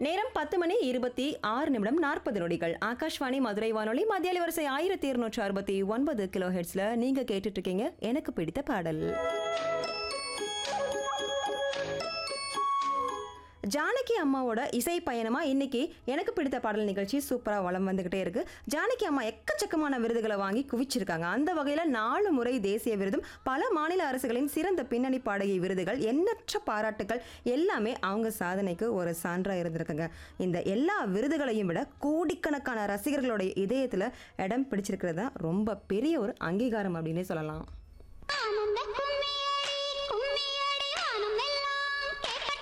நேரம் பத்து மணி இருபத்தி ஆறு நிமிடம் நாற்பது நொடிகள் ஆகாஷ்வாணி மதுரை வானொலி மத்திய வரிசை ஆயிரத்தி இருநூற்று அறுபத்தி ஒன்பது கிலோ ஹெட்ஸ்ல நீங்க கேட்டுட்டு இருக்கீங்க எனக்கு பிடித்த பாடல் ஜானகி அம்மாவோட இசை பயணமா இன்னைக்கு எனக்கு பிடித்த பாடல் நிகழ்ச்சி சூப்பரா வளம் வந்துகிட்டே இருக்கு ஜானகி அம்மா எக்கச்சக்கமான விருதுகளை வாங்கி குவிச்சிருக்காங்க அந்த வகையில நாலு முறை தேசிய விருதும் பல மாநில அரசுகளின் சிறந்த பின்னணி பாடகி விருதுகள் எண்ணற்ற பாராட்டுகள் எல்லாமே அவங்க சாதனைக்கு ஒரு சான்றா இருந்திருக்குங்க இந்த எல்லா விருதுகளையும் விட கோடிக்கணக்கான ரசிகர்களுடைய இதயத்துல இடம் பிடிச்சிருக்கிறது தான் ரொம்ப பெரிய ஒரு அங்கீகாரம் அப்படின்னே சொல்லலாம் ஆனந்த